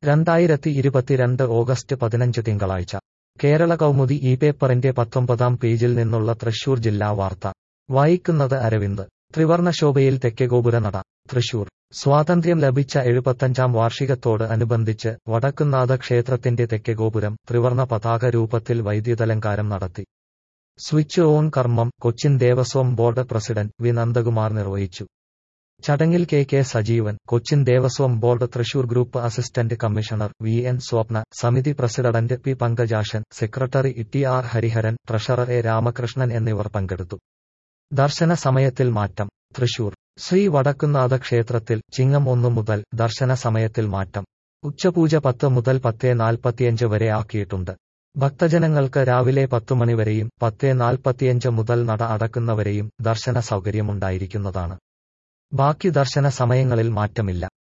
രണ്ടായിരത്തി ഇരുപത്തിരണ്ട് ഓഗസ്റ്റ് പതിനഞ്ച് തിങ്കളാഴ്ച കേരള കൗമുദി ഈ പേപ്പറിന്റെ പത്തൊമ്പതാം പേജിൽ നിന്നുള്ള തൃശൂർ ജില്ലാ വാർത്ത വായിക്കുന്നത് അരവിന്ദ് ത്രിവർണശോഭയിൽ തെക്കേഗോപുര നട തൃശൂർ സ്വാതന്ത്ര്യം ലഭിച്ച എഴുപത്തഞ്ചാം വാർഷികത്തോട് അനുബന്ധിച്ച് വടക്കുന്നാഥ ക്ഷേത്രത്തിന്റെ തെക്കേഗോപുരം ത്രിവർണ പതാക രൂപത്തിൽ വൈദ്യുതലങ്കാരം നടത്തി സ്വിച്ച് ഓൺ കർമ്മം Cochin Devaswom board president V Nandakumar നിർവഹിച്ചു ചടങ്ങിൽ K K Sajeevan Cochin Devaswom board Thrissur group assistant commissioner V N Swapna സമിതി president P Pankajashan secretary T R Hariharan treasurer A Ramakrishnan എന്നിവർ പങ്കെടുത്തു ദർശന സമയത്തിൽ മാറ്റം തൃശൂർ ശ്രീ വടക്കുന്നാഥ ക്ഷേത്രത്തിൽ ചിങ്ങം ഒന്നു മുതൽ ദർശന സമയത്തിൽ മാറ്റം ഉച്ചപൂജ പത്ത് മുതൽ പത്തേ നാൽപ്പത്തിയഞ്ച് വരെ ആക്കിയിട്ടുണ്ട് ഭക്തജനങ്ങൾക്ക് രാവിലെ പത്തു മണിവരെയും പത്തേ നാൽപ്പത്തിയഞ്ച് മുതൽ നട അടക്കുന്നവരെയും ദർശന സൗകര്യമുണ്ടായിരിക്കുന്നതാണ് ബാക്കി ദർശന സമയങ്ങളിൽ മാറ്റമില്ല